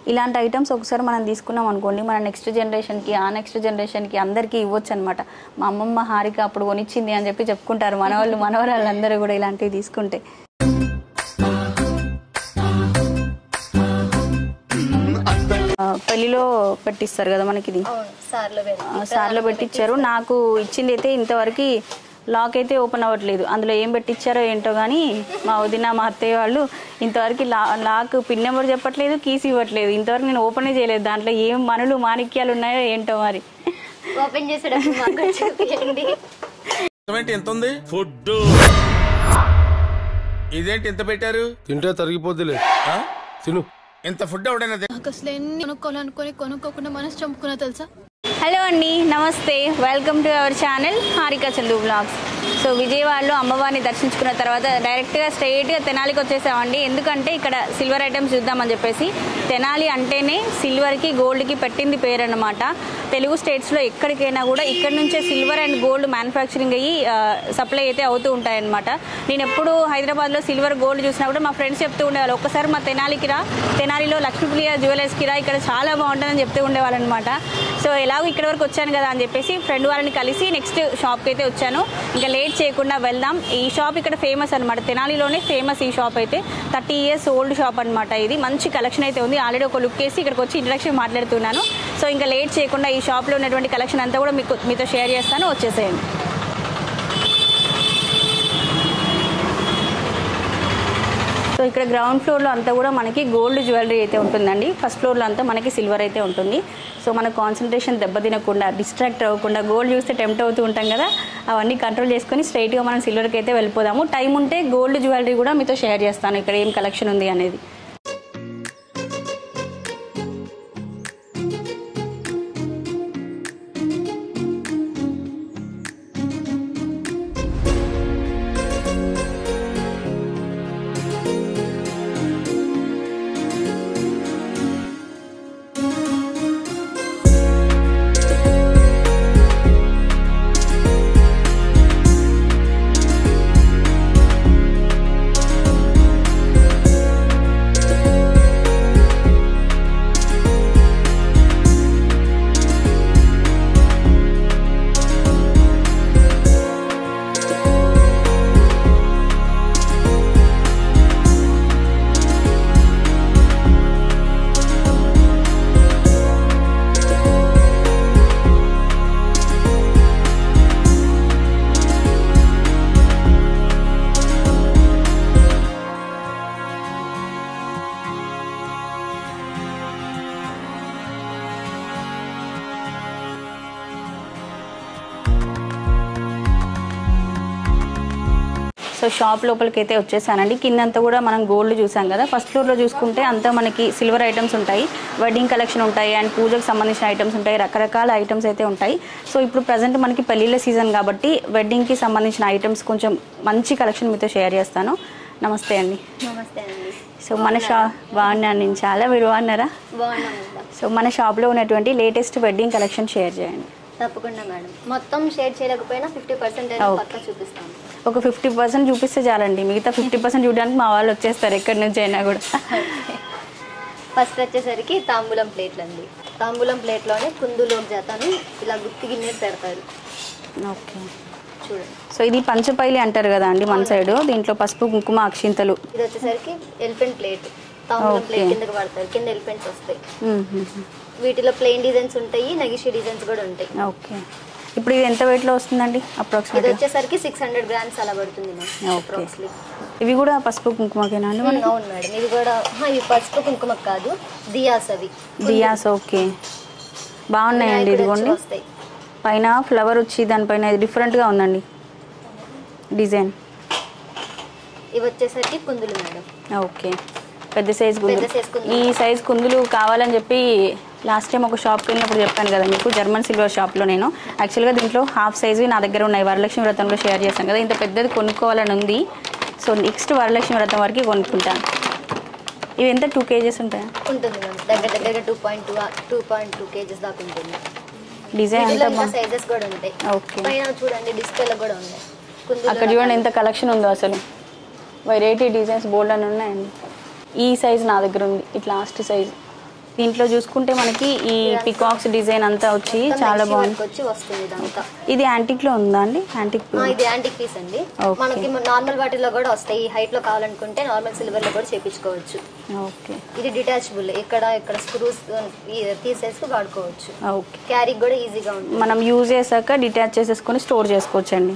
ఇలాంటి ఐటమ్స్ ఒకసారి మనం తీసుకున్నాం అనుకోండి మన నెక్స్ట్ జనరేషన్కి ఆ నెక్స్ట్ జనరేషన్కి అందరికీ ఇవ్వచ్చు అనమాట మా అమ్మమ్మ హారిక అప్పుడు కొనిచ్చింది అని చెప్పి చెప్పుకుంటారు మనవాళ్ళు మనవరాళ్ళు అందరూ కూడా ఇలాంటివి తీసుకుంటే ఆ, పెళ్లిలో పెట్టిస్తారు కదా మనకి ఇది అవును సార్లో ఆ, సార్లో పెట్టించారు నాకు ఇచ్చింది అయితే ఇంతవరకు లాక్ అయితే ఓపెన్ అవ్వట్లేదు అందులో ఏం పెట్టించారో ఏంటో కానీ మా వదిన మా అత్తయ్య వాళ్ళు ఇంతవరకు లా లాక్ పిన్ నెంబర్ చెప్పట్లేదు కీస్ ఇవ్వట్లేదు ఇంతవరకు నేను ఓపెనే చేయలేదు దాంట్లో ఏం మనులు మాణిక్యాలు ఉన్నాయో ఏంటో మరి ఓపెన్ చేసేటప్పుడు మాకు కూడా చూపించండి ఏంటి ఎంత ఉంది ఫుడ్ ఇదేంటి ఎంత పెట్టారు తింటే తరిగిపోద్దిలే ఆ? తిను ఇంత ఫుడ్ ఎవడైనా తిన- నాకు అసలు ఎన్ని కొనుక్కోవాలనుకొని కొనుక్కోకుండా మనసు చంపుకున్నా తెలుసా హలో అండి నమస్తే welcome to our channel Harika Chandu blogs సో విజయవాడలో అమ్మవారిని దర్శించుకున్న తర్వాత డైరెక్ట్గా స్ట్రైట్గా తెనాలికి వచ్చేసామండి ఎందుకంటే ఇక్కడ సిల్వర్ ఐటమ్స్ చూద్దామని చెప్పేసి తెనాలి అంటేనే సిల్వర్కి గోల్డ్కి పెట్టింది పేరు అన్నమాట తెలుగు స్టేట్స్లో ఎక్కడికైనా కూడా ఇక్కడ నుంచే సిల్వర్ అండ్ గోల్డ్ మ్యానుఫ్యాక్చరింగ్ అయ్యి సప్లై అయితే అవుతూ ఉంటాయన్నమాట నేను ఎప్పుడు హైదరాబాద్లో సిల్వర్ గోల్డ్ చూసినా కూడా మా ఫ్రెండ్స్ చెప్తూ ఉండేవాళ్ళు ఒక్కసారి మా తెనాలికి రా తెనాలిలో లక్ష్మీప్రియ జ్యువెలర్స్కి రా ఇక్కడ చాలా బాగుంటుందని చెప్తూ ఉండేవాళ్ళు అనమాట సో ఎలాగో ఇక్కడ వరకు వచ్చాను కదా అని చెప్పేసి ఫ్రెండ్ వాళ్ళని కలిసి నెక్స్ట్ షాప్కి అయితే వచ్చాను ఇంకా లేట్ చేయకుండా వెళ్దాం ఈ షాప్ ఇక్కడ ఫేమస్ అనమాట తెనాలిలోనే ఫేమస్ ఈ షాప్ అయితే థర్టీ ఇయర్స్ ఓల్డ్ షాప్ అనమాట ఇది మంచి కలెక్షన్ అయితే ఉంది ఆల్రెడీ ఒక లుక్ వేసి ఇక్కడికి వచ్చి ఇంట్రడక్షన్ మాట్లాడుతున్నాను సో ఇంకా లేట్ చేయకుండా ఈ షాప్లో ఉన్నటువంటి కలెక్షన్ అంతా కూడా మీకు మీతో షేర్ చేస్తాను వచ్చేసేయండి సో ఇక్కడ గ్రౌండ్ ఫ్లోర్లో అంతా కూడా మనకి గోల్డ్ జ్యువెలరీ అయితే ఉంటుందండి ఫస్ట్ ఫ్లోర్లో అంతా మనకి సిల్వర్ అయితే ఉంటుంది సో మన కాన్సన్ట్రేషన్ దెబ్బతినకుండా డిస్ట్రాక్ట్ అవ్వకుండా గోల్డ్ చూస్తే టెంప్ట్ అవుతూ ఉంటాం కదా అవన్నీ కంట్రోల్ చేసుకొని స్ట్రైట్గా మనం సిల్వర్కి అయితే వెళ్ళిపోదాము టైం ఉంటే గోల్డ్ జ్యువెలరీ కూడా మీతో షేర్ చేస్తాను ఇక్కడ ఏం కలెక్షన్ ఉంది అనేది సో షాప్ లోపలికి అయితే వచ్చేసానండి కిందంతా కూడా మనం గోల్డ్ చూసాం కదా ఫస్ట్ ఫ్లోర్లో చూసుకుంటే అంతా మనకి సిల్వర్ ఐటమ్స్ ఉంటాయి వెడ్డింగ్ కలెక్షన్ ఉంటాయి అండ్ పూజకు సంబంధించిన ఐటమ్స్ ఉంటాయి రకరకాల ఐటమ్స్ అయితే ఉంటాయి సో ఇప్పుడు ప్రజెంట్ మనకి పెళ్ళిళ్ళ సీజన్ కాబట్టి వెడ్డింగ్కి సంబంధించిన ఐటమ్స్ కొంచెం మంచి కలెక్షన్ మీతో షేర్ చేస్తాను నమస్తే అండి నమస్తే అండి సో మన షా బాగున్నాను నేను చాలా మీరు బాగున్నారా బాగున్నాం మేడం సో మన షాప్లో ఉన్నటువంటి లేటెస్ట్ వెడ్డింగ్ కలెక్షన్ షేర్ చేయండి తప్పకుండా మేడం మొత్తం షేర్ చేయలేకపోయినా ఫిఫ్టీ పర్సెంట్ Okay. పక్కా చూపిస్తాం ఒక ఫిఫ్టీ పర్సెంట్ చూపిస్తే చాలండి మిగతా ఫిఫ్టీ పర్సెంట్ చూడడానికి మా వాళ్ళు వచ్చేస్తారు ఎక్కడి నుంచి అయినా కూడా ఫస్ట్ వచ్చేసరికి తాంబూలం ప్లేట్లు అండి తాంబూలం ప్లేట్లోనే కుందులోకి జాతాను ఇలా గుత్తి గిన్నె పెడతారు ఓకే చూడండి సో ఇది పంచపైలి అంటారు కదా అండి మన సైడ్ దీంట్లో పసుపు కుంకుమ అక్షింతలు ఇది వచ్చేసరికి ఎలిఫెంట్ ప్లేట్ తాంబూలం ప్లేట్ Okay. కిందకి పడతారు కింద ఎలిఫెంట్స్ వస్తాయి మ్మ్, మ్మ్, మ్మ్. వీటిలో ప్లెయిన్ డిజైన్స్ ఉంటాయి నగిషి డిజైన్స్ కూడా ఉంటాయి ఓకే ఇప్పుడు ఇది ఎంత వెయిట్లో వస్తుందండి ఇది అప్రాక్సిమేట్గా వచ్చేసరికి సిక్స్ హండ్రెడ్ గ్రామ్స్ అలా పడుతుంది మ్యామ్ Okay. అప్రాక్స్లీ ఇవి కూడా పసుపు కుంకుమకేనా అండి మనకి అవును మేడం ఇది కూడా ఆహా, ఇవి పసుపు కుంకుమ కాదు దియాస్ అవి దియాస్ ఓకే బాగున్నాయండి వినాయకుడు ఇదిగోండి వచ్చి వస్తాయి పైన ఫ్లవర్ వచ్చి దానిపైన ఇది డిఫరెంట్గా ఉందండి డిజైన్ ఇవి వచ్చేసరికి కుందులు మేడం ఓకే పెద్ద సైజ్ పెద్ద కుందులు size కుందులు. ఈ సైజ్ కుందులు కావాలని చెప్పి లాస్ట్ టైం ఒక షాప్కి వెళ్ళినప్పుడు చెప్పాను కదా మీకు జర్మన్ సిల్వర్ షాప్లో నేను యాక్చువల్గా దీంట్లో హాఫ్ సైజు నా దగ్గర ఉన్నాయి వరలక్ష్మి వ్రతంలో షేర్ చేశాను కదా ఇంత పెద్దది కొనుక్కోవాలని ఉంది సో నెక్స్ట్ వరలక్ష్మి వ్రతం వరకు కొనుక్కుంటాను ఇవి ఎంత టూ కేజెస్ ఉంటాయా ఉంటుంది మ్యామ్ దగ్గర దగ్గరగా two point two two point two kgs దాకా ఉంటుంది డిజైన్ వీటిలో అంతా ఇంకా బాగుంది సైజెస్ కూడా ఉంటాయి ఓకే పైన చూడండి డిస్ప్లేలో కూడా ఉన్నాయి కుందులు అక్కడ చూడండి ఎంత కలెక్షన్ ఉందో అసలు వెరైటీ డిజైన్స్ బోల్డ్ అని ఉన్నాయండి ఈ సైజ్ నా దగ్గర ఉంది ఇట్లా లాస్ట్ సైజ్ దీంట్లో చూసుకుంటే మనకి ఈ పికాక్స్ డిజైన్ అంతా వచ్చి చాలా బాగుంది వచ్చి వస్తుంది ఇదంతా ఇది యాంటిక్ లో ఉందా అండి యాంటిక్ ఆ, ఇది యాంటిక్ పీస్ అండి Okay. మనకి నార్మల్ వాటిలో కూడా వస్తాయి ఈ హైట్ లో కావాలనుకుంటే నార్మల్ సిల్వర్ లో కూడా చేపించుకోవచ్చు ఓకే ఇది డిటాచబుల్ ఇక్కడ ఇక్కడ స్క్రూస్ తీసేసి వాడుకోవచ్చు ఓకే క్యారీ కూడా ఈజీగా ఉంటుంది మనం యూజ్ చేశాక డిటాచ్ చేసేసుకొని స్టోర్ చేసుకోవచ్చండి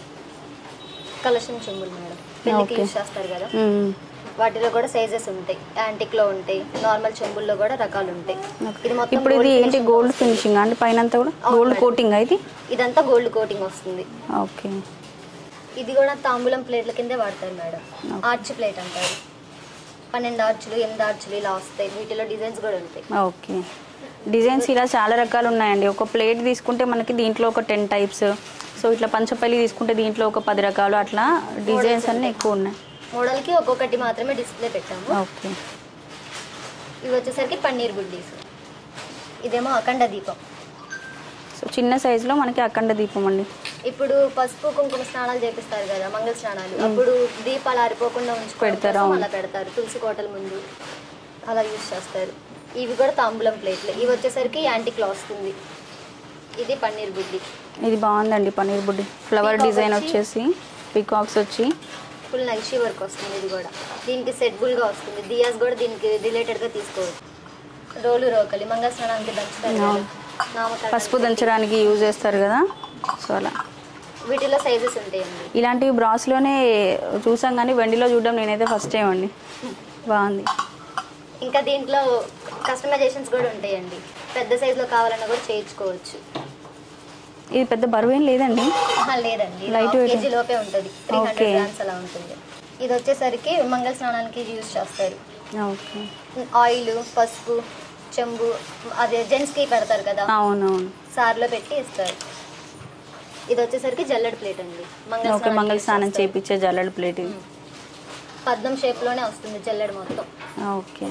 కలెక్షన్ చెంబులు మేడం పెళ్లికి Okay. యూజ్ చేస్తారు కదా మ్మ్. వాటిలో కూడా సైజెస్ ఉంటాయి యాంటిక్ లో ఉంటాయి నార్మల్ చెంబుల్లో కూడా రకాలు ఉంటాయి ఇది మొత్తం ఇప్పుడు ఇది gold ఏంటి finishing గోల్డ్ వస్తుంది. ఫినిషింగ్ అండి పైన అంతా కూడా అవును గోల్డ్ మేడం. కోటింగ్ ఇది ఇదంతా గోల్డ్ కోటింగ్ వస్తుంది ఓకే ఇది కూడా తాంబూలం ప్లేట్ల కిందే వాడతారు మేడం ఆర్చ్ ప్లేట్ అంటారు పన్నెండు ఆర్చులు ఎనిమిది ఆర్చులు ఇలా వస్తాయి వీటిలో డిజైన్స్ కూడా ఉంటాయి ఓకే డిజైన్స్ ఇలా చాలా రకాలు ఉన్నాయండి ఒక ప్లేట్ తీసుకుంటే మనకి దీంట్లో ఒక టెన్ టైప్స్ సో ఇట్లా పంచపల్లి తీసుకుంటే దీంట్లో ఒక పది రకాలు అట్లా డిజైన్స్ అన్నీ ఎక్కువ ఉన్నాయి మోడల్కి ఒక్కొక్కటి మాత్రమే డిస్ప్లే పెట్టాము ఓకే ఇవి వచ్చేసరికి పన్నీర్ బుడ్డీస్ ఇదేమో అఖండ దీపం సో చిన్న సైజులో మనకి అఖండ దీపం అండి ఇప్పుడు పసుపు కుంకుమ స్నానాలు చేపిస్తారు కదా మంగళ స్నానాలు అప్పుడు దీపాలు ఆరిపోకుండా ఉంచుకోవడం పెడతారు, కోసం అవును. అలా పెడతారు తులసి కోటల ముందు అలా యూజ్ చేస్తారు ఇవి కూడా తాంబూలం ప్లేట్లు ఇవి వచ్చేసరికి యాంటిక్లో వస్తుంది ఇది పన్నీర్ బుడ్డి ఇది బాగుందండి పన్నీర్ బుడ్డి ఫ్లవర్ Peacock డిజైన్ వచ్చి- వచ్చేసి పికాక్స్ వచ్చి ఫుల్ నైషీ వర్క్ వస్తుంది ఇది కూడా దీనికి సెట్బుల్గా వస్తుంది దియాస్ కూడా దీనికి రిలేటెడ్గా తీసుకోవచ్చు రోలు రోకలి మంగళ స్నానానికి దంచుతారు కదా. అవును. నామకరణానికి. పసుపు దంచడానికి యూజ్ చేస్తారు కదా సో అలా వీటిలో సైజెస్ ఉంటాయండి ఇలాంటివి బ్రాస్లోనే చూసాం కానీ వెండిలో చూడడం నేనైతే ఫస్ట్ టైం అండి బాగుంది ఇంకా దీంట్లో కస్టమైజేషన్స్ కూడా ఉంటాయండి పెద్ద సైజులో కావాలన్నా కూడా చేయించుకోవచ్చు ఇది పెద్ద బరువు ఏం లేదండి ఆహా, లేదండి Light weight. కేజీ లోపే ఉంటుంది త్రీ Okay. హండ్రెడ్ గ్రామ్స్ అలా ఉంటుంది ఇది వచ్చేసరికి మంగళ స్నానానికి యూజ్ చేస్తారు ఓకే ఆయిల్ పసుపు చెంబు అదే జెంట్స్కి పెడతారు కదా అవునవును సార్లో పెట్టి ఇస్తారు ఇది వచ్చేసరికి జల్లెడ ప్లేట్ అండి మంగళ ఓకే స్నానానికి మంగళ use స్నానం చేస్తారు. చేపించే జల్లెడ ప్లేట్ ఇది పద్మం షేప్లోనే వస్తుంది జల్లెడ మొత్తం ఓకే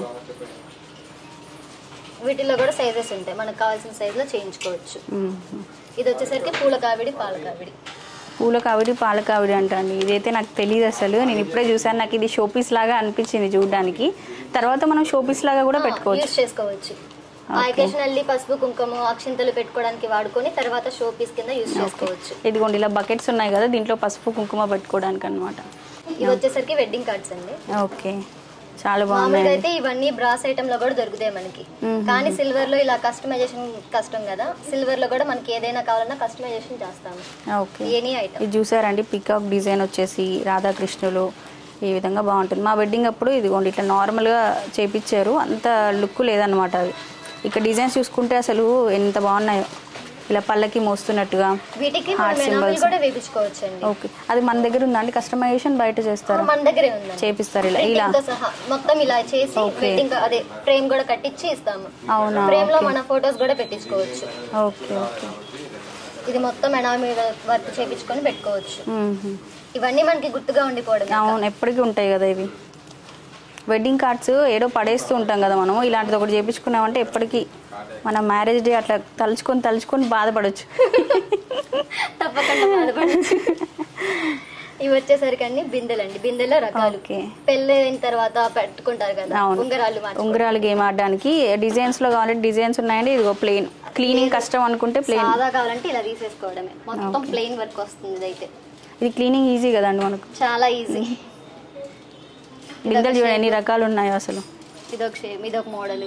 వీటిలో కూడా సైజెస్ ఉంటాయి మనకు కావాల్సిన సైజులో చేయించుకోవచ్చు మ్మ్. ఇది వచ్చేసరికి పూల కావిడి పాల కావిడి పూల కావిడి పాల కావిడి అంటండి ఇదైతే నాకు తెలియదు అసలు నేను ఇప్పుడే చూసాను నాకు ఇది షోపీస్ లాగా అనిపించింది చూడడానికి తర్వాత మనం షోపీస్ లాగా కూడా పెట్టుకోవచ్చు యూస్ చేసుకోవచ్చు అకేషనల్లీ పసుపు కుంకుమ అక్షింతలు పెట్టుకోవడానికి వాడుకొని తర్వాత షో పీస్ కింద యూస్ చేసుకోవచ్చు ఇదిగోండి ఇలా బకెట్స్ ఉన్నాయి కదా దీంట్లో పసుపు కుంకుమ పెట్టుకోవడానికి అనమాట ఇది వచ్చేసరికి వెడ్డింగ్ కార్డ్స్ అండి ఓకే చాలా మామూలుగా బాగున్నాయి అయితే ఇవన్నీ బ్రాస్ ఐటమ్ లో కూడా దొరుకుతాయి మనకి కానీ సిల్వర్ లో ఇలా కస్టమైజేషన్ కష్టం కదా సిల్వర్ లో కూడా మనకి ఏదైనా కావాలన్నా కస్టమైజేషన్ చేస్తాము ఓకే ఎనీ ఐటమ్ ఇది చూసారండి పికాక్ డిజైన్ వచ్చేసి రాధాకృష్ణులు ఈ విధంగా బాగుంటుంది మా వెడ్డింగ్ అప్పుడు ఇదిగోండి ఇట్లా నార్మల్గా చేపించారు అంత లుక్ లేదనమాట అది ఇక్కడ డిజైన్స్ చూసుకుంటే అసలు ఎంత బాగున్నాయో ఇలా పల్లకి మోస్తున్నట్టుగా వీటికి Heart మనం ఎనామిల్ symbols. కూడా వేపించుకోవచ్చు అండి ఓకే అది మన దగ్గర ఉందండి కస్టమైజేషన్ బయట చేస్తారు మన దగ్గరే ఉందండి చేపిస్తారు ఇలా ఇలా Printing తో సహా మొత్తం ఇలా చేసి Okay. వెడ్డింగ్ అదే ఫ్రేమ్ కూడా కట్టించి ఇస్తాము అవునా ఫ్రేమ్ లో ఓకే మన ఫొటోస్ కూడా పెట్టించుకోవచ్చు ఓకే ఓకే ఇది మొత్తం ఎనామీ వర్క్ చేపించుకొని పెట్టుకోవచ్చు మ్మ్. ఇవన్నీ మనకి గుర్తుగా ఉండిపోవడం అవును ఎప్పటికీ ఉంటాయి కదా ఇవి వెడ్డింగ్ కార్డ్స్ ఏడో పడేస్తూ ఉంటాం కదా మనము ఇలాంటిది ఒకటి చేపించుకున్నామంటే ఎప్పటికీ మన మ్యారేజ్ డే అట్లా తలుచుకొని తలుచుకొని బాధపడవచ్చు తప్పకుండా బాధపడచ్చు ఇవి వచ్చేసరికి అన్ని బిందెలండి బిందెలో రకాలు ఓకే. పెళ్ళి అయిన తర్వాత పెట్టుకుంటారు కదా అవును ఉంగరాలు మార్చుకో- ఉంగరాలు గేమ్ ఆడడానికి డిజైన్స్ లో కావాలంటే డిజైన్స్ ఉన్నాయండి ఇదిగో ప్లెయిన్ క్లీనింగ్ కష్టం అనుకుంటే ప్లెయిన్ సాదా కావాలంటే ఇలా తీసేసుకోవడమే మొత్తం ప్లెయిన్ వర్క్ వస్తుంది ఇదైతే ఇది క్లీనింగ్ ఈజీ కదండి మనకు చాలా ఈజీ బిందెలు చూడండి ఎన్ని రకాలు ఉన్నాయో అసలు ఇదొక షేప్ ఇదొక మోడల్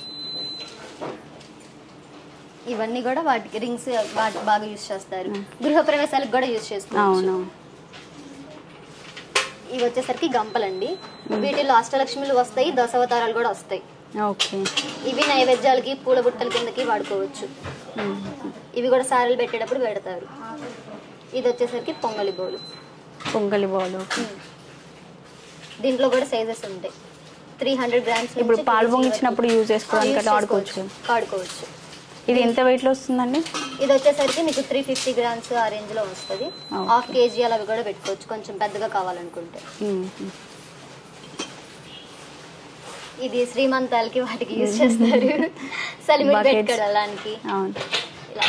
ఇవన్నీ కూడా వాటికి రింగ్స్ వాటి బాగా యూజ్ చేస్తారు గృహ ప్రవేశాలకు కూడా యూజ్ చేసుకోవచ్చు అవును ఇవి వచ్చేసరికి గంపలండి వీటిలో అష్టలక్ష్మిలు వస్తాయి దశావతారాలు కూడా వస్తాయి ఓకే ఇవి నైవేద్యాలకి పూల బుట్టల కిందకి వాడుకోవచ్చు ఇవి కూడా సారీలు పెట్టేటప్పుడు పెడతారు ఇది వచ్చేసరికి పొంగలి బౌలు పొంగలి బాల్ ఓకే దీంట్లో కూడా సైజెస్ ఉంటాయి త్రీ హండ్రెడ్ గ్రామ్స్ ఇప్పుడు పాలు పొంగిచ్చినప్పుడు యూజ్ చేసుకోవడానికి అట్లా ఆడుకోవచ్చు వాడుకోవచ్చు ఇది ఎంత weight లో వస్తుందండి ఇది వచ్చేసరికి మీకు త్రీ ఫిఫ్టీ గ్రామ్స్ ఆ రేంజ్ లో వస్తుంది Okay. హాఫ్ కేజీ అలా కూడా పెట్టుకోవచ్చు కొంచెం పెద్దగా కావాలనుకుంటే మ్మ్. ఇది శ్రీమంతాలకి వాటికి యూజ్ చేస్తారు సలిమిట్ Buckets. పెట్టుకోవడానికి అవును ఇలా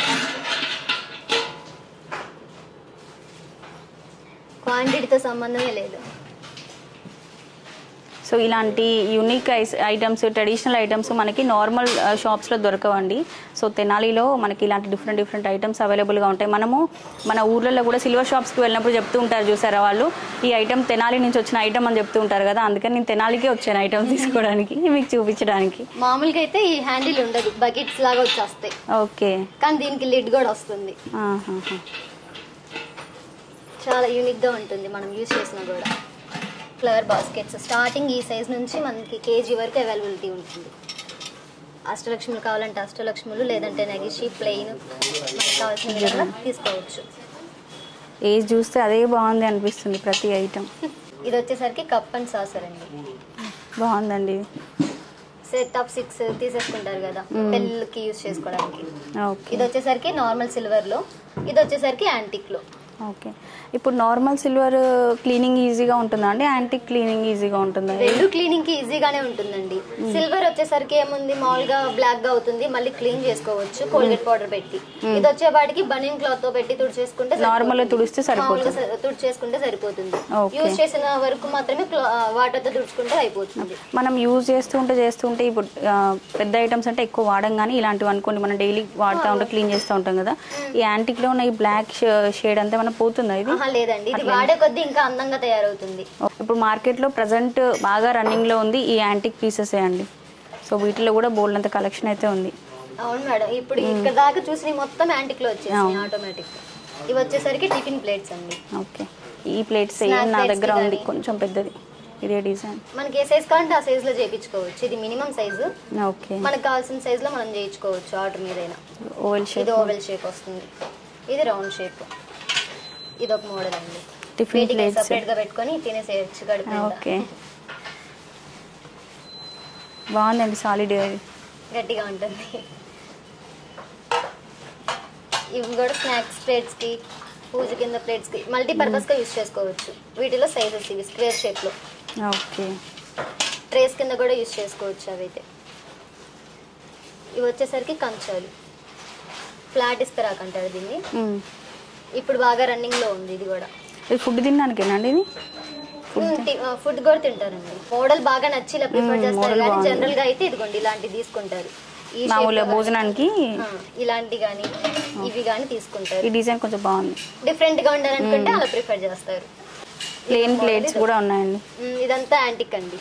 క్వాంటిటీతో సంబంధమే లేదు సో ఇలాంటి యూనిక్ ఐటమ్స్ ట్రెడిషనల్ ఐటమ్స్ మనకి నార్మల్ షాప్స్లో దొరకవండి సో తెనాలిలో మనకి ఇలాంటి డిఫరెంట్ డిఫరెంట్ ఐటమ్స్ అవైలబుల్గా ఉంటాయి మనము మన ఊర్లలో కూడా సిల్వర్ షాప్స్కి వెళ్ళినప్పుడు చెప్తూ ఉంటారు చూసారా వాళ్ళు ఈ ఐటమ్ తెనాలి నుంచి వచ్చిన ఐటమ్ అని చెప్తూ ఉంటారు కదా అందుకని నేను తెనాలికే వచ్చాను ఐటమ్ తీసుకోవడానికి మీకు చూపించడానికి మామూలుగా అయితే ఈ హ్యాండిల్ ఉండదు బకెట్స్ లాగా వచ్చేస్తాయి ఓకే కానీ దీనికి లిడ్ కూడా వస్తుంది ఆహాహా. చాలా యూనిక్ గా ఉంటుంది మనం యూజ్ చేసినా కూడా ఫ్లవర్ బాస్కెట్స్ స్టార్టింగ్ ఈ సైజ్ నుంచి మనకి కేజీ వరకు అవైలబిలిటీ ఉంటుంది అష్టలక్ష్ములు కావాలంటే అష్టలక్ష్ములు లేదంటే నగిషి ప్లెయిన్ మనకి కావాల్సిన విధంగా తీసుకోవచ్చు ఏది చూస్తే అదే బాగుంది అనిపిస్తుంది ప్రతి ఐటమ్ ఇది వచ్చేసరికి కప్ అండ్ సాసర్ అండి బాగుందండి ఇది సెట్ ఆఫ్ సిక్స్ తీసేసుకుంటారు కదా పెళ్ళికి యూజ్ చేసుకోవడానికి ఓకే ఇది వచ్చేసరికి నార్మల్ సిల్వర్ లో ఇది వచ్చేసరికి యాంటిక్ లో ఓకే ఇప్పుడు నార్మల్ సిల్వర్ క్లీనింగ్ ఈజీగా ఉంటుందా అండి యాంటిక్ క్లీనింగ్ ఈజీగా ఉంటుందా రెండు క్లీనింగ్ కి ఈజీగానే ఉంటుందండి సిల్వర్ వచ్చేసరికి ఏముంది మామూలుగా బ్లాక్ గా అవుతుంది మళ్ళీ క్లీన్ చేసుకోవచ్చు కోల్గేట్ పౌడర్ పెట్టి ఇది వచ్చేవాడికి బనియన్ క్లాత్ తో పెట్టి తుడిచేసుకుంటే Normal గా సరిపోతుంది. తుడిస్తే సరిపోతుంది. మామూలుగా స- తుడిచేసుకుంటే సరిపోతుంది Okay. యూజ్ చేసిన వరకు మాత్రమే వాటర్ తో తుడుచుకుంటే అయిపోతుంది మనం యూజ్ చేస్తుంటే చేస్తుంటే ఇప్పుడు ఆ, పెద్ద ఐటమ్స్ అంటే ఎక్కువ వాడం కానీ ఇలాంటివి అనుకోండి మనం డైలీ వాడుతూ ఉంటే క్లీన్ చేస్తూ ఉంటాం కదా ఈ యాంటిక్లో ఉన్న ఈ బ్లాక్ షేడ్ అంతా మనం పోతుందా ఇది ఆహా లేదండి ఇది వాడే కొద్దీ ఇంకా అందంగా తయారవుతుంది ఇప్పుడు మార్కెట్లో ప్రజెంట్ బాగా రన్నింగ్లో ఉంది ఈ యాంటిక్ పీసెస్ అండి సో వీటిలో కూడా బోల్డ్ అంత కలెక్షన్ అయితే ఉంది అవును మేడం ఇప్పుడు ఇక్కడ దాకా చూసిన మొత్తం యాంటిక్ లో వచ్చేసి ఆటోమేటిక్ ఇవి వచ్చేసరికి టిఫిన్ ప్లేట్స్ అండి ఓకే ఈ ప్లేట్ సేమ్ Snack నా plates దగ్గర కి ఉంది కానీ. కొంచెం పెద్దది ఇదే డిజైన్ మనకి ఏ సైజ్ కావాలంటే ఆ సైజ్ లో చేయించుకోవచ్చు ఇది మినిమం సైజు ఓకే మనకు కావాల్సిన సైజ్ లో మనం చేయించుకోవచ్చు ఆర్డర్ మీదైనా ఓవెల్ షేప్ ఇది ఓవెల్ షేప్ వస్తుంది ఇది రౌండ్ షేప్ ఇది ఒక మోడల్ అండి Tiffin వీటికి plates. సపరేట్ గా పెట్టుకొని తినేసేయచ్చు గడిపి ఓకే బాగుందండి సాలిడ్ గట్టిగా ఉంటుంది ఇవి కూడా స్నాక్స్ ప్లేట్స్ కి పూజ కింద ప్లేట్స్ కి మల్టీ పర్పస్ గా యూస్ చేసుకోవచ్చు వీటిలో సైజెస్ ఇవి స్క్వేర్ షేప్ లో ఓకే ట్రేస్ కింద కూడా యూస్ చేసుకోవచ్చు అవైతే ఇవి వచ్చేసరికి కంచాలు ఫ్లాట్ ఇస్తారాకంటారు దీన్ని ఇప్పుడు బాగా రన్నింగ్ లో ఉంది ఇది కూడా ఇది ఫుడ్ తినడానికేనండి ఇది ఫుడ్ కూడా తింటారండి మోడల్ బాగా నచ్చి ఇలా ప్రిఫర్ చేస్తారు model కానీ బాగుంది. జనరల్ గా అయితే ఇదిగోండి ఇలాంటివి తీసుకుంటారు ఈ shape మామూలుగా లో కానీ, భోజనానికి ఆ, ఇలాంటి కానీ ఇవి కానీ తీసుకుంటారు ఈ డిజైన్ కొంచెం బాగుంది డిఫరెంట్ గా ఉండాలనుకుంటే అలా ప్రిఫర్ చేస్తారు ప్లేన్ ప్లేట్స్ కూడా ఉన్నాయండి ఉమ్, ఇదంతా యాంటిక్ అండి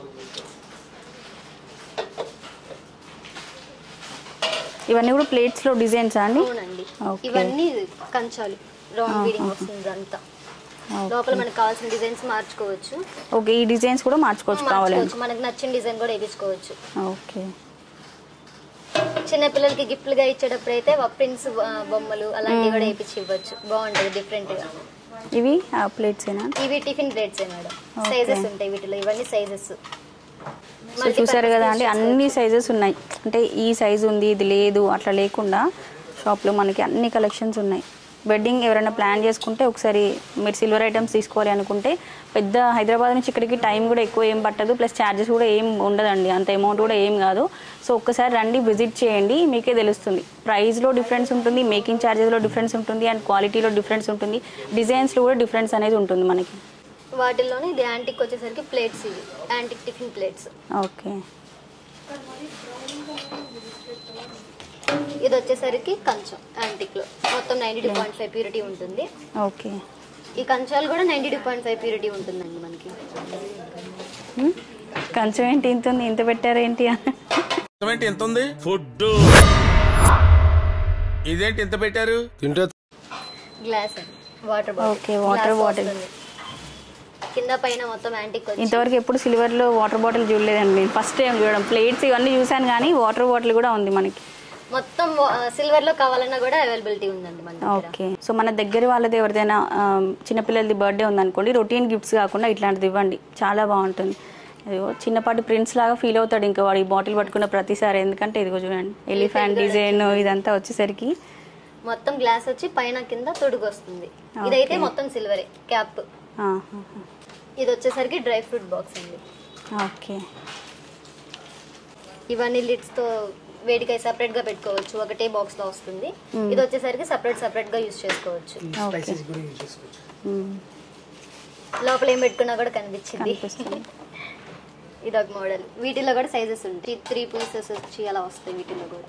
ఇవన్నీ కూడా ప్లేట్స్ లో డిజైన్స్ అండి అవునండి Okay. ఇవన్నీ కంచాలు రౌండ్ బీడింగ్ వస్తుంది ఇదంతా లోపల మనకు కావాల్సిన డిజైన్స్ మార్చుకోవచ్చు ఓకే ఈ డిజైన్స్ కూడా మార్చుకోవచ్చు కావాలండి మార్చుకోవచ్చు మనకు నచ్చిన డిజైన్ కూడా వేయించుకోవచ్చు ఓకే చిన్న పిల్లలకి గిఫ్ట్లు గా ఇచ్చేటప్పుడు అయితే ప్రిన్స్ బొమ్మలు అలాంటివి కూడా వేయించి ఇవ్వచ్చు బాగుంటది డిఫరెంట్ గా ఇవి ప్లేట్స్ ఏనా ఇవి tiffin plates madam Okay. Sizes ఉంటాయి వీటిలో ఇవన్నీ సైజెస్ సో చూసారు కదా అండి అన్ని సైజెస్ ఉన్నాయి అంటే ఈ సైజు ఉంది ఇది లేదు అట్లా లేకుండా షాప్లో మనకి అన్ని కలెక్షన్స్ ఉన్నాయి వెడ్డింగ్ ఎవరైనా ప్లాన్ చేసుకుంటే ఒకసారి మీరు సిల్వర్ ఐటమ్స్ తీసుకోవాలి అనుకుంటే పెద్ద హైదరాబాద్ నుంచి ఇక్కడికి టైం కూడా ఎక్కువ ఏం పట్టదు ప్లస్ ఛార్జెస్ కూడా ఏం ఉండదండి అంత అమౌంట్ కూడా ఏం కాదు సో ఒక్కసారి రండి విజిట్ చేయండి మీకే తెలుస్తుంది ప్రైస్లో డిఫరెన్స్ ఉంటుంది మేకింగ్ ఛార్జెస్లో డిఫరెన్స్ ఉంటుంది అండ్ క్వాలిటీలో డిఫరెన్స్ ఉంటుంది డిజైన్స్లో కూడా డిఫరెన్స్ అనేది ఉంటుంది మనకి వాటిల్లోనే ఇది యాంటిక్ వచ్చేసరికి ప్లేట్స్ ఇవి యాంటిక్ టిఫిన్ ప్లేట్స్ ఓకే ఇది వచ్చేసరికి కంచం యాంటిక్ లో మొత్తం ninety two point five purity ఉంటుంది ఓకే ఈ కంచాలు కూడా ninety two point five purity ఉంటుందండి మనకి హ్మ్? కంచం ఏంటి ఇంత ఉంది ఇంత పెట్టారు ఏంటి ఏంటి ఎంత ఉంది ఫుడ్ ఇదేంటి ఎంత పెట్టారు తింటే గ్లాస్ అండి వాటర్ Okay, water bottle. కింద పైన మొత్తం యాంటిక్ వచ్చి ఇంతవరకు ఎప్పుడు సిల్వర్లో వాటర్ బాటిల్ చూడలేదండి నేను ఫస్ట్ టైం చూడడం ప్లేట్స్ ఇవన్నీ చూసాను కానీ వాటర్ బాటిల్ కూడా ఉంది మనకి మొత్తం సిల్వర్ లో కావాలన్నా కూడా అవైలబిలిటీ ఉందండి మన దగ్గర ఓకే సో మన దగ్గర వాళ్ళది ఎవరిదైనా ఆ, చిన్నపిల్లలది బర్త్డే ఉందనుకోండి రొటీన్ గిఫ్ట్స్ కాకుండా ఇట్లాంటిది ఇవ్వండి చాలా బాగుంటుంది ఇదిగో చిన్నపాటి ప్రింట్స్ లాగా ఫీల్ అవుతాడు ఇంకా వాడు ఈ బాటిల్ పట్టుకున్న ప్రతిసారి ఎందుకంటే ఇదిగో చూడండి ఎలిఫెంట్ డిజైన్ ఇదంతా వచ్చేసరికి మొత్తం గ్లాస్ వచ్చి పైన కింద తొడుగు వస్తుంది ఇదైతే మొత్తం సిల్వరే క్యాప్ ఆహా. ఇది వచ్చేసరికి డ్రై ఫ్రూట్ బాక్స్ అండి ఓకే ఇవన్నీ లిడ్స్ తో వేడికాయ సెపరేట్ గా పెట్టుకోవచ్చు ఒకటే బాక్స్ లో వస్తుంది ఇది వచ్చేసరికి సెపరేట్ సెపరేట్ గా యూస్ చేసుకోవచ్చు ఓకే మ్మ్. లోపల ఏం పెట్టుకున్నా కూడా కనిపించింది కనిపిస్తుంది ఇదొక మోడల్ వీటిలో కూడా సైజెస్ ఉంటాయి త్రీ పీసెస్ వచ్చి అలా వస్తాయి వీటిలో కూడా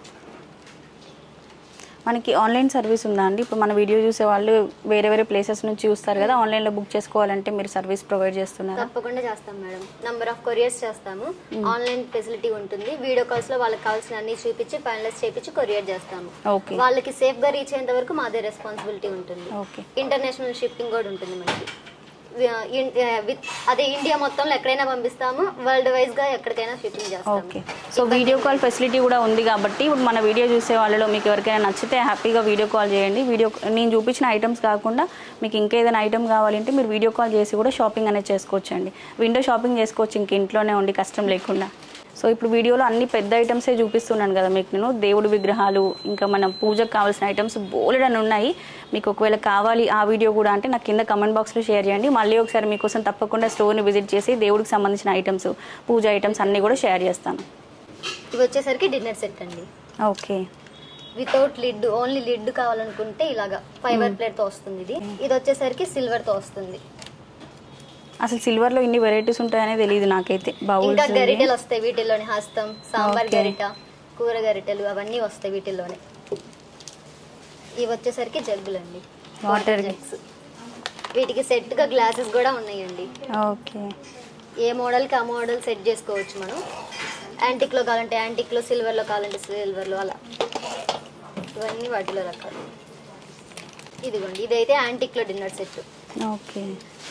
మనకి ఆన్లైన్ సర్వీస్ ఉందా అండి ఇప్పుడు మన వీడియో చూసే వాళ్ళు వేరే వేరే ప్లేసెస్ నుంచి చూస్తారు కదా ఆన్లైన్లో బుక్ చేసుకోవాలంటే మీరు సర్వీస్ ప్రొవైడ్ చేస్తున్నారా తప్పకుండా చేస్తాం మేడం నంబర్ ఆఫ్ కొరియర్స్ చేస్తాము ఆన్లైన్ ఫెసిలిటీ ఉంటుంది వీడియో కాల్స్ లో వాళ్ళకి కావాల్సిన అన్ని చూపించి ఫైనలైజ్ చేపించి కొరియర్ చేస్తాము ఓకే వాళ్ళకి సేఫ్ గా రీచ్ అయ్యేంత వరకు మాదే రెస్పాన్సిబిలిటీ ఉంటుంది ఓకే ఇంటర్నేషనల్ షిప్పింగ్ కూడా ఉంటుంది మనకి వి- ఇన్- ఆ, విత్ అదే ఇండియా మొత్తంలో ఎక్కడైనా పంపిస్తాము వరల్డ్ వైజ్ గా ఎక్కడికైనా షిప్పింగ్ ఓకే చేస్తాము సో వీడియో కాల్ ఫెసిలిటీ కూడా ఉంది కాబట్టి ఇప్పుడు మన వీడియో చూసే వాళ్ళలో మీకు ఎవరికైనా నచ్చితే హ్యాపీగా వీడియో కాల్ చేయండి వీడియో నేను చూపించిన ఐటమ్స్ కాకుండా మీకు ఇంకేదైనా ఐటమ్ కావాలంటే మీరు వీడియో కాల్ చేసి కూడా షాపింగ్ అనేది చేసుకోవచ్చండి విండో షాపింగ్ చేసుకోవచ్చు ఇంక ఇంట్లోనే ఉండి కష్టం లేకుండా సో ఇప్పుడు వీడియోలో అన్ని పెద్ద ఐటమ్సే చూపిస్తున్నాను కదా మీకు నేను దేవుడి విగ్రహాలు ఇంకా మన పూజకు కావాల్సిన ఐటమ్స్ బోలెడ్ అని ఉన్నాయి మీకు ఒకవేళ కావాలి ఆ వీడియో కూడా అంటే నాకు కింద కమెంట్ బాక్స్లో షేర్ చేయండి మళ్ళీ ఒకసారి మీకోసం తప్పకుండా స్టోర్ని విజిట్ చేసి దేవుడికి సంబంధించిన ఐటమ్స్ పూజ ఐటమ్స్ అన్నీ కూడా షేర్ చేస్తాను ఇవి వచ్చేసరికి డిన్నర్ సెట్ అండి okay without lid only lid కావాలనుకుంటే ఇలాగా ఫైబర్ ప్లేట్ తో వస్తుంది ఇది ఇది వచ్చేసరికి సిల్వర్ తో వస్తుంది అసలు సిల్వర్లో ఇన్ని వెరైటీస్ ఉంటాయనే తెలియదు నాకైతే ఇంకా బౌల్స్ గరిటెలు వస్తాయి వీటిల్లోనే హస్తం సాంబార్ Okay. గరిట కూర గరిటెలు అవన్నీ వస్తాయి వీటిల్లోనే ఇవి వచ్చేసరికి జగ్గులండి Water జగ్స్ వీటికి సెట్ గా గ్లాసెస్ కూడా ఉన్నాయండి ఓకే ఏ మోడల్ కి ఆ మోడల్ సెట్ చేసుకోవచ్చు మనం యాంటిక్ లో కావాలంటే యాంటిక్ లో సిల్వర్ లో కావాలంటే సిల్వర్ లో అలా ఇవన్నీ వాటిలో రకాలు ఇదిగోండి ఇదైతే యాంటిక్ లో dinner set okay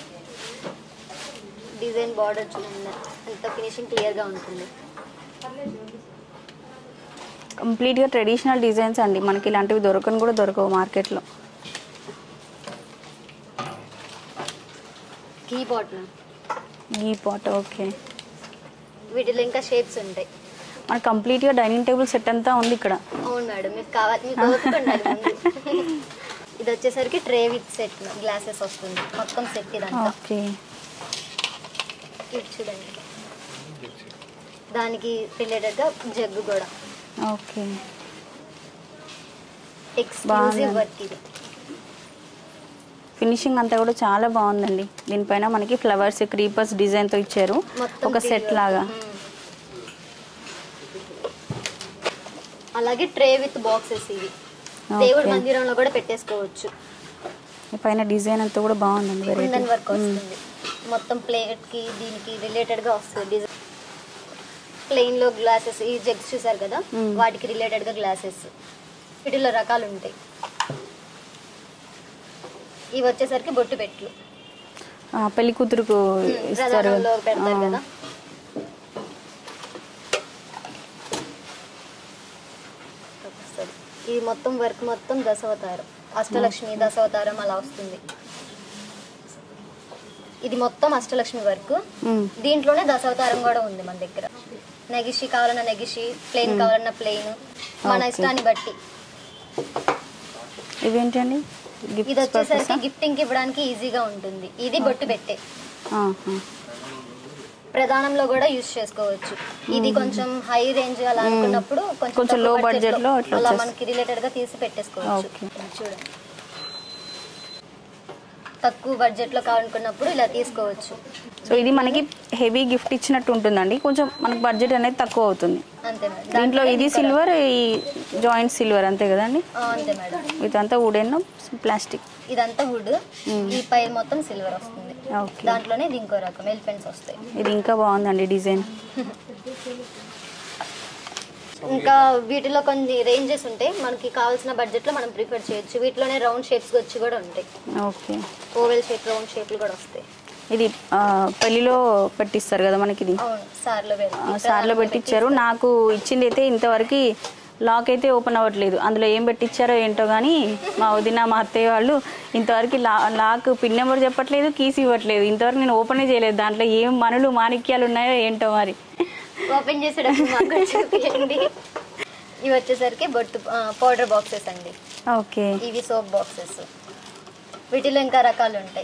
design border చూడండి అంత ఫినిషింగ్ క్లియర్ గా ఉంటుంది కంప్లీట్గా ట్రెడిషనల్ డిజైన్స్ అండి మనకి ఇలాంటివి దొరకని కూడా దొరకవు మార్కెట్లో కీ పాట్ ఈ పాట్ ఓకే వీటిలో ఇంకా షేప్స్ ఉంటాయి మనకి కంప్లీట్గా డైనింగ్ టేబుల్ సెట్ అంతా ఉంది ఇక్కడ అవును మేడం మీకు కావాలి మీకు ఓపిక ఉండాలి ముందు. ఇది వచ్చేసరికి ట్రే విత్ సెట్ గ్లాసెస్ వస్తుంది మొత్తం సెట్ ఇదంతా ఓకే ఇది చూడండి దానికి రిలేటెడ్ గా జగ్గు కూడా ఓకే ఎక్స్క్లూజివ్ బాగుంది. వర్క్ ఇది ఫినిషింగ్ అంతా కూడా చాలా బాగుందండి దీనిపైన మనకి ఫ్లవర్స్ క్రీపర్స్ డిజైన్తో ఇచ్చారు మొత్తం ఒక సెట్ three లాగా మ్మ్. అలాగే ట్రే విత్ బాక్సెస్ ఇవి దేవుడి ఓకే మందిరంలో కూడా పెట్టేసుకోవచ్చు ఈ పైన డిజైన్ అంతా కూడా బాగుందండి వెరైటీ కుందన్ వర్క్ వస్తుంది మొత్తం ప్లేట్ కి దీనికి రిలేటెడ్ గా వస్తుంది డిజైన్ ప్లెయిన్ లో గ్లాసెస్ ఈ జగ్స్ చూసారు కదా మ్మ్. వాటికి రిలేటెడ్ గా గ్లాసెస్ వీటిలో రకాలు ఉంటాయి ఇవి వచ్చేసరికి బొట్టు పెట్లు పెళ్లి కూతురుకు ఇస్తారు ప్రధానంలో పెడతారు ఆ. కదా వస్తుంది. ఇది మొత్తం వర్క్ మొత్తం దశావతారం అష్టలక్ష్మి దశావతారం అలా వస్తుంది ఇది మొత్తం అష్టలక్ష్మి వర్క్ మ్మ్. దీంట్లోనే దశావతారం కూడా ఉంది మన దగ్గర నెగిషి కావాలన్నా నెగిషి ప్లెయిన్ కావాలన్నా ప్లెయిన్ మన Okay. ఇష్టాన్ని బట్టి ఇవేంటండి ఇది గిఫ్ట్ వచ్చేసరికి గిఫ్టింగ్ ఇవ్వడానికి ఈజీగా ఉంటుంది ఇది బొట్టు పెట్టే ప్రధానంలో కూడా యూస్ చేసుకోవచ్చు ఇది కొంచెం హై రేంజ్ అలా అనుకున్నప్పుడు కొంచెం కొంచెం తక్కువ low budget budget లో అట్లా అలా వచ్చేస్తుంది. మనకి రిలేటెడ్ గా తీసి పెట్టేసుకోవచ్చు Okay. ఇది చూడండి తక్కువ బడ్జెట్ లో కావాలనుకున్నప్పుడు ఇలా తీసుకోవచ్చు సో ఇది మనకి హెవీ గిఫ్ట్ ఇచ్చినట్టు ఉంటుందండి కొంచెం మనకి బడ్జెట్ అనేది తక్కువ అవుతుంది అంతే మేడం దీంట్లో ఇది ఇంకా- సిల్వర్ ఈ జాయింట్ సిల్వర్ అంతే కదండి ఆ, అంతే మేడం ఇదంతా వుడెన్ ప్లాస్టిక్ ఇదంతా వుడ్ ఈ పై మొత్తం సిల్వర్ వస్తుంది ఓకే దాంట్లోనే ఇది ఇంకో రకం ఎలిఫెంట్స్ వస్తాయి ఇది ఇంకా బాగుందండి డిజైన్ ఇంకా వీటిలో కొన్ని రేంజెస్ ఉంటాయి మనకి కావాల్సిన బడ్జెట్ లో మనం ప్రిఫర్ చేయొచ్చు వీటిలోనే రౌండ్ షేప్స్ వచ్చి కూడా ఉంటాయి ఓకే ఓవెల్ షేప్ రౌండ్ షేప్లు కూడా వస్తాయి ఇది ఆ, పెళ్లిలో పెట్టిస్తారు కదా మనకి ఇది అవును సార్లో ఆ, సార్లో పెట్టించారు నాకు ఇచ్చింది అయితే ఇంతవరకు లాక్ అయితే ఓపెన్ అవ్వట్లేదు అందులో ఏం పెట్టించారో ఏంటో కానీ మా వదిన మా అత్తయ్య వాళ్ళు ఇంతవరకు లా లాక్ పిన్ నెంబర్ చెప్పట్లేదు కీస్ ఇవ్వట్లేదు ఇంతవరకు నేను ఓపెనే చేయలేదు దాంట్లో ఏం మనులు మాణిక్యాలు ఉన్నాయో ఏంటో మరి ఓపెన్ చేసేటప్పుడు మాకు కూడా చూపించండి ఇవి వచ్చేసరికి బొట్టు పౌడర్ బాక్సెస్ అండి ఓకే ఇవి సోప్ బాక్సెస్ వీటిలో ఇంకా రకాలు ఉంటాయి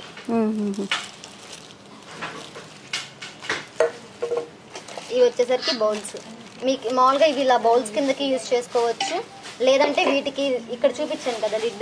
ఇవి వచ్చేసరికి బౌల్స్ మీకు మామూలుగా ఇవి ఇలా బౌల్స్ కిందకి యూస్ చేసుకోవచ్చు లేదంటే వీటికి ఇక్కడ చూపించాను కదా లిడ్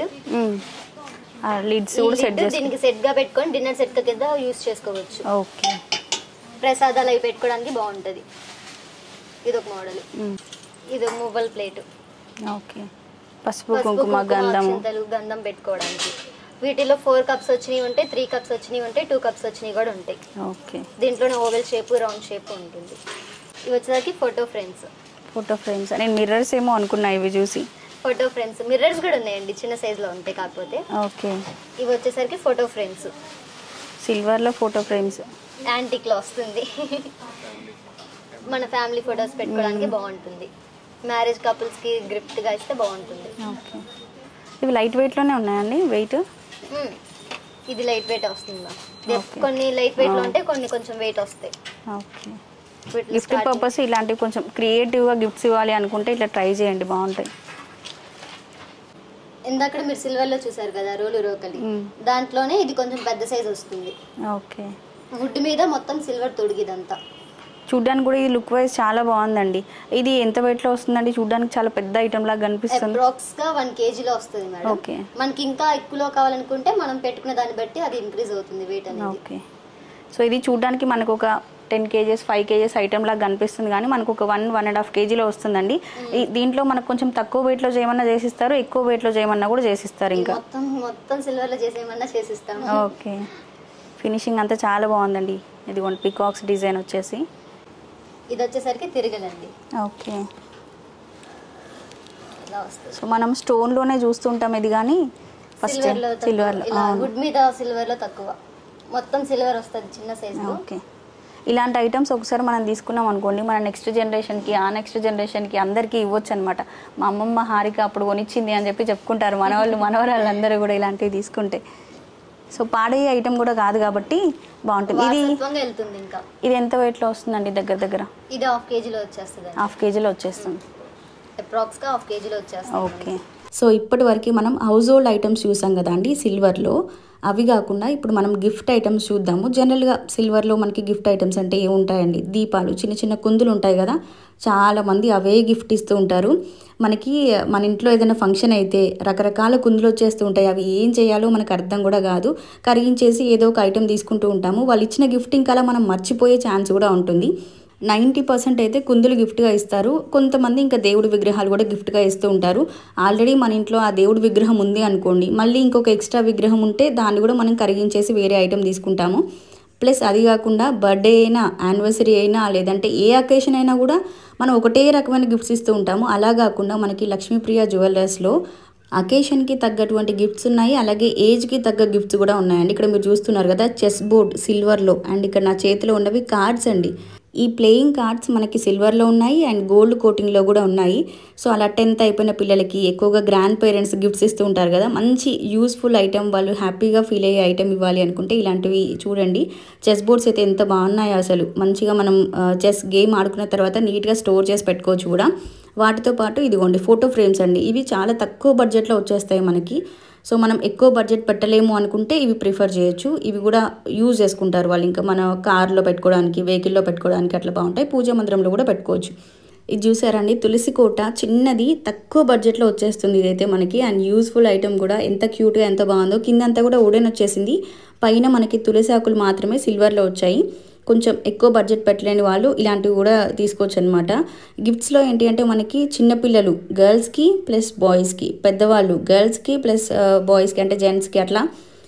లిడ్స్ కూడా సెట్ చేసి దీనికి సెట్ గా పెట్టుకొని డిన్నర్ సెట్ కింద యూస్ చేసుకోవచ్చు ఓకే ప్రసాదాలు అవి పెట్టుకోవడానికి బాగుంటుంది ఇది ఒక మోడల్ ఇది మువ్వల్ ప్లేట్ ఓకే పసుపు కుంకుమ గంధము అక్షంతలు గంధం పెట్టుకోవడానికి వీటిలో ఫోర్ కప్స్ వచ్చినవి ఉంటాయి త్రీ కప్స్ వచ్చినవి ఉంటాయి టూ కప్స్ వచ్చినవి కూడా ఉంటాయి ఓకే దీంట్లోనే ఓవెల్ షేప్ రౌండ్ షేప్ ఉంటుంది ఇవి వచ్చేసరికి ఫోటో ఫ్రేమ్స్ ఫోటో ఫ్రేమ్స్ నేను మిర్రర్స్ ఏమో అనుకున్నా ఇవి చూసి ఫోటో ఫ్రేమ్స్ మిర్రర్స్ కూడా ఉన్నాయండి చిన్న సైజులో ఉంటాయి కాకపోతే ఓకే ఇవి వచ్చేసరికి ఫోటో ఫ్రేమ్స్ సిల్వర్లో ఫోటో ఫ్రేమ్స్ యాంటిక్లో వస్తుంది మన ఫ్యామిలీ ఫొటోస్ పెట్టుకోవడానికి బాగుంటుంది మ్యారేజ్ కపుల్స్కి గిఫ్ట్గా ఇస్తే బాగుంటుంది ఓకే ఇవి లైట్ వెయిట్లోనే ఉన్నాయండి వెయిట్ మ్మ్. ఇది లైట్ వెయిట్ వస్తుంది మ్యామ్. ఇది Okay. కొన్ని లైట్ వెయిట్లో ఉంటాయి కొన్ని కొంచెం వెయిట్ వస్తాయి ఓకే వీటిలో గిఫ్ట్ starting- పర్పస్ ఇలాంటివి కొంచెం క్రియేటివ్గా గిఫ్ట్స్ ఇవ్వాలి అనుకుంటే ఇట్లా ట్రై చేయండి బాగుంటాయి ఇందాక మీరు సిల్వర్ లో చూసారు కదా రోలు రోకలి మ్మ్. దాంట్లోనే ఇది కొంచెం పెద్ద సైజ్ వస్తుంది ఓకే వుడ్ మీద మొత్తం సిల్వర్ తొడిగిదంతా చూడ్డానికి కూడా ఇది లుక్ వైజ్ చాలా బాగుందండి ఇది ఎంత వెయిట్లో వస్తుందండి చూడ్డానికి చాలా పెద్ద ఐటమ్ లాగా కనిపిస్తుంది అప్రాక్స్ గా వన్ కేజీలో వస్తుంది మేడం Okay. మనకి ఇంకా ఎక్కువలో కావాలనుకుంటే మనం పెట్టుకునే దాన్ని బట్టి అది ఇంక్రీజ్ అవుతుంది వెయిట్ అనేది ఓకే సో ఇది చూడ్డానికి మనకు ఒక ten kgs five kgs item లాగా కనిపిస్తుంది కానీ మనకు ఒక వన్ వన్ అండ్ హాఫ్ కేజీలో వస్తుందండి ఈ- దీంట్లో మనకు కొంచెం తక్కువ వెయిట్లో చేయమన్నా చేసిస్తారు ఎక్కువ వెయిట్లో చేయమన్నా కూడా చేసిస్తారు ఇది ఇంకా మొత్తం మొత్తం సిల్వర్ లో చేసేయమన్నా చేసిస్తాము ఓకే ఫినిషింగ్ అంతా చాలా బాగుందండి ఇదిగోండి పికాక్స్ డిజైన్ వచ్చేసి ఇది వచ్చేసరికి తిరగలండి ఓకే ఇలా వస్తుంది సో మనం స్టోన్లోనే చూస్తుంటాం ఇది కానీ ఫస్ట్ సిల్వర్ లో తక్కువ. సిల్వర్లో ఇలా వుడ్ మీద సిల్వర్ లో తక్కువ మొత్తం సిల్వర్ వస్తుంది చిన్న సైజ్ లో ఓకే ఇలాంటి ఐటమ్స్ ఒకసారి మనం తీసుకున్నాం అనుకోండి మన నెక్స్ట్ జనరేషన్కి ఆ నెక్స్ట్ జనరేషన్కి అందరికీ ఇవ్వచ్చు అనమాట మా అమ్మమ్మ హారిక అప్పుడు కొనిచ్చింది అని చెప్పి చెప్పుకుంటారు మనవాళ్ళు మనవరాళ్ళు అందరూ కూడా ఇలాంటివి తీసుకుంటే సో పాడయ్యే ఐటమ్ కూడా కాదు కాబట్టి బాగుంటుంది ఇది వారసత్వంగా వెళ్తుంది ఇంకా ఇది ఎంత వెయిట్లో వస్తుందండి దగ్గర దగ్గర ఇది హాఫ్ కేజీలో వచ్చేస్తుంది హాఫ్ కేజీలో వచ్చేస్తుంది అప్రాక్స్ గా హాఫ్ కేజీలో వచ్చేస్తుంది ఓకే సో ఇప్పటి వరకు మనం హౌస్ హోల్డ్ ఐటమ్స్ చూసాం కదా అండి సిల్వర్లో అవి కాకుండా ఇప్పుడు మనం గిఫ్ట్ ఐటమ్స్ చూద్దాము జనరల్గా సిల్వర్లో మనకి గిఫ్ట్ ఐటమ్స్ అంటే ఏముంటాయండి దీపాలు చిన్న చిన్న కుందులు ఉంటాయి కదా చాలా మంది అవే గిఫ్ట్ ఇస్తూ ఉంటారు మనకి మన ఇంట్లో ఏదైనా ఫంక్షన్ అయితే రకరకాల కుందులు వచ్చేస్తూ ఉంటాయి అవి ఏం చేయాలో మనకు అర్థం కూడా కాదు కరిగించేసి ఏదో ఒక ఐటెం తీసుకుంటూ ఉంటాము వాళ్ళు ఇచ్చిన గిఫ్ట్ ఇంకా అలా మనం మర్చిపోయే ఛాన్స్ కూడా ఉంటుంది నైంటీ పర్సెంట్ అయితే కుందులు గిఫ్ట్గా ఇస్తారు కొంతమంది ఇంకా దేవుడి విగ్రహాలు కూడా గిఫ్ట్గా ఇస్తూ ఉంటారు ఆల్రెడీ మన ఇంట్లో ఆ దేవుడి విగ్రహం ఉంది అనుకోండి మళ్ళీ ఇంకొక ఎక్స్ట్రా విగ్రహం ఉంటే దాన్ని కూడా మనం కరిగించేసి వేరే ఐటెం తీసుకుంటాము ప్లస్ అది కాకుండా బర్త్డే అయినా యానివర్సరీ అయినా లేదంటే ఏ అకేషన్ అయినా కూడా మనం ఒకటే రకమైన గిఫ్ట్స్ ఇస్తూ ఉంటాము అలా కాకుండా మనకి లక్ష్మీప్రియ జ్యువెలర్స్లో అకేషన్కి తగ్గటువంటి గిఫ్ట్స్ ఉన్నాయి అలాగే ఏజ్కి తగ్గ గిఫ్ట్స్ కూడా ఉన్నాయండి ఇక్కడ మీరు చూస్తున్నారు కదా చెస్ బోర్డ్ సిల్వర్లో అండ్ ఇక్కడ నా చేతిలో ఉన్నవి కార్డ్స్ అండి ఈ ప్లేయింగ్ కార్డ్స్ మనకి సిల్వర్లో ఉన్నాయి అండ్ గోల్డ్ కోటింగ్లో కూడా ఉన్నాయి సో అలా టెన్త్ అయిపోయిన పిల్లలకి ఎక్కువగా గ్రాండ్ పేరెంట్స్ గిఫ్ట్స్ ఇస్తూ ఉంటారు కదా మంచి యూస్ఫుల్ ఐటెం వాళ్ళు హ్యాపీగా ఫీల్ అయ్యే ఐటెం ఇవ్వాలి అనుకుంటే ఇలాంటివి చూడండి చెస్ బోర్డ్స్ అయితే ఎంత బాగున్నాయో అసలు మంచిగా మనం చెస్ గేమ్ ఆడుకున్న తర్వాత నీట్గా స్టోర్ చేసి పెట్టుకోవచ్చు కూడా వాటితో పాటు ఇదిగోండి ఫోటో ఫ్రేమ్స్ అండి ఇవి చాలా తక్కువ బడ్జెట్లో వచ్చేస్తాయి మనకి సో మనం ఎక్కువ బడ్జెట్ పెట్టలేము అనుకుంటే ఇవి ప్రిఫర్ చేయొచ్చు ఇవి కూడా యూజ్ చేసుకుంటారు వాళ్ళు ఇంకా మన కార్లో పెట్టుకోవడానికి వెహికల్లో పెట్టుకోవడానికి అట్లా బాగుంటాయి పూజా మందిరంలో కూడా పెట్టుకోవచ్చు ఇది చూసారండి తులసి కోట చిన్నది తక్కువ బడ్జెట్లో వచ్చేస్తుంది ఇదైతే మనకి అండ్ యూస్ఫుల్ ఐటమ్ కూడా ఎంత క్యూట్గా ఎంత బాగుందో కిందంతా కూడా ఉడెన్ వచ్చేసింది పైన మనకి తులసి ఆకులు మాత్రమే సిల్వర్లో వచ్చాయి కొంచెం ఎక్కువ బడ్జెట్ పెట్టలేని వాళ్ళు ఇలాంటివి కూడా తీసుకోవచ్చు అనమాట గిఫ్ట్స్లో ఏంటి అంటే మనకి చిన్నపిల్లలు గర్ల్స్కి ప్లస్ బాయ్స్కి పెద్దవాళ్ళు గర్ల్స్కి ప్లస్ బాయ్స్కి అంటే జెంట్స్కి అట్లా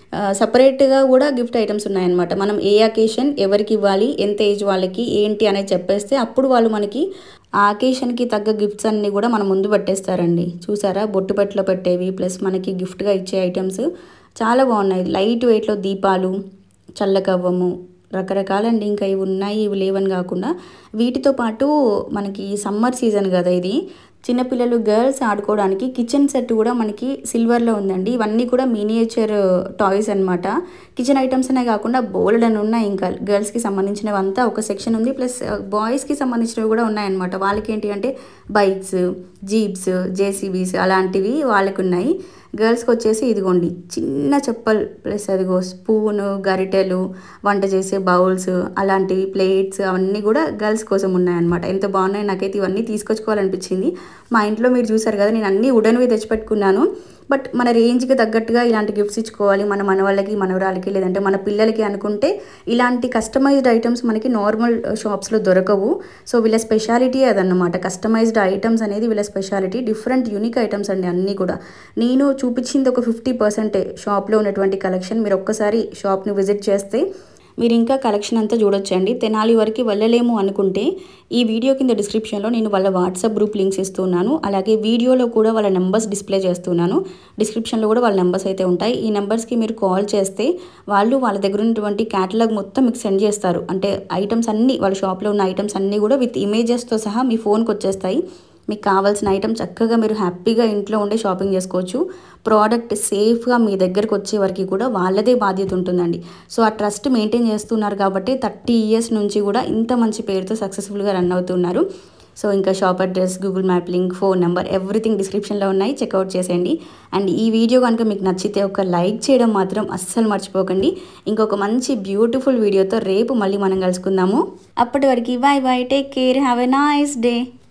సపరేట్గా కూడా గిఫ్ట్ ఐటమ్స్ ఉన్నాయన్నమాట మనం ఏ అకేషన్ ఎవరికి ఇవ్వాలి ఎంత ఏజ్ వాళ్ళకి ఏంటి అనేది చెప్పేస్తే అప్పుడు వాళ్ళు మనకి ఆ అకేషన్కి తగ్గ గిఫ్ట్స్ అన్నీ కూడా మన ముందు పెట్టేస్తారండి చూసారా బొట్టు పెట్టలో పెట్టేవి ప్లస్ మనకి గిఫ్ట్గా ఇచ్చే ఐటమ్స్ చాలా బాగున్నాయి లైట్ వెయిట్లో దీపాలు చల్లకవ్వము రకరకాలండి ఇంకా ఇవి ఉన్నాయి ఇవి లేవని కాకుండా వీటితో పాటు మనకి సమ్మర్ సీజన్ కదా ఇది చిన్నపిల్లలు గర్ల్స్ ఆడుకోవడానికి కిచెన్ సెట్ కూడా మనకి సిల్వర్లో ఉందండి ఇవన్నీ కూడా మినియేచర్ టాయ్స్ అనమాట కిచెన్ ఐటమ్స్ అనే కాకుండా బోల్డ్ అని ఉన్నాయి ఇంకా గర్ల్స్కి సంబంధించినవి అంతా ఒక సెక్షన్ ఉంది ప్లస్ బాయ్స్కి సంబంధించినవి కూడా ఉన్నాయన్నమాట వాళ్ళకి ఏంటి అంటే బైక్స్ జీప్స్ జేసీబీస్ అలాంటివి వాళ్ళకి ఉన్నాయి గర్ల్స్కి వచ్చేసి ఇదిగోండి చిన్న చెప్పల్ ప్లస్ అదిగో స్పూను గరిటెలు వంట చేసే బౌల్స్ అలాంటివి ప్లేట్స్ అవన్నీ కూడా గర్ల్స్ కోసం ఉన్నాయన్నమాట ఎంత బాగున్నాయి నాకైతే ఇవన్నీ తీసుకొచ్చుకోవాలనిపించింది మా ఇంట్లో మీరు చూసారు కదా నేను అన్నీ ఉడన్వి తెచ్చిపెట్టుకున్నాను బట్ మన రేంజ్కి తగ్గట్టుగా ఇలాంటి గిఫ్ట్స్ ఇచ్చుకోవాలి మన మనవాళ్ళకి మనవరాలకి లేదంటే మన పిల్లలకి అనుకుంటే ఇలాంటి కస్టమైజ్డ్ ఐటమ్స్ మనకి నార్మల్ షాప్స్లో దొరకవు సో వీళ్ళ స్పెషాలిటీ అదన్నమాట కస్టమైజ్డ్ ఐటమ్స్ అనేది వీళ్ళ స్పెషాలిటీ డిఫరెంట్ యూనిక్ ఐటమ్స్ అండి అన్నీ కూడా నేను చూపించింది ఒక ఫిఫ్టీ పర్సెంటే షాప్లో ఉన్నటువంటి కలెక్షన్ మీరు ఒక్కసారి షాప్ని విజిట్ చేస్తే మీరు ఇంకా కలెక్షన్ అంతా చూడొచ్చండి తెనాలి వరకు వెళ్ళలేము అనుకుంటే ఈ వీడియో కింద డిస్క్రిప్షన్లో నేను వాళ్ళ వాట్సాప్ గ్రూప్ లింక్స్ ఇస్తున్నాను అలాగే వీడియోలో కూడా వాళ్ళ నెంబర్స్ డిస్ప్లే చేస్తున్నాను డిస్క్రిప్షన్లో కూడా వాళ్ళ నెంబర్స్ అయితే ఉంటాయి ఈ నెంబర్స్కి మీరు కాల్ చేస్తే వాళ్ళు వాళ్ళ దగ్గర ఉన్నటువంటి క్యాటలాగ్ మొత్తం మీకు సెండ్ చేస్తారు అంటే ఐటమ్స్ అన్నీ వాళ్ళ షాప్లో ఉన్న ఐటమ్స్ అన్నీ కూడా విత్ ఇమేజెస్తో సహా మీ ఫోన్కి వచ్చేస్తాయి మీకు కావాల్సిన ఐటమ్ చక్కగా మీరు హ్యాపీగా ఇంట్లో ఉండే షాపింగ్ చేసుకోవచ్చు ప్రోడక్ట్ సేఫ్గా మీ దగ్గరకు వచ్చే వరకు కూడా వాళ్ళదే బాధ్యత ఉంటుందండి సో ఆ ట్రస్ట్ మెయింటైన్ చేస్తున్నారు కాబట్టి థర్టీ ఇయర్స్ నుంచి కూడా ఇంత మంచి పేరుతో సక్సెస్ఫుల్గా రన్ అవుతున్నారు సో ఇంకా shop address Google map link phone number everything డిస్క్రిప్షన్లో ఉన్నాయి చెక్అవుట్ చేసేయండి అండ్ ఈ వీడియో కనుక మీకు నచ్చితే ఒక లైక్ చేయడం మాత్రం అస్సలు మర్చిపోకండి ఇంకొక మంచి బ్యూటిఫుల్ వీడియోతో రేపు మళ్ళీ మనం కలుసుకుందాము అప్పటి వరకు bye bye take care have a nice day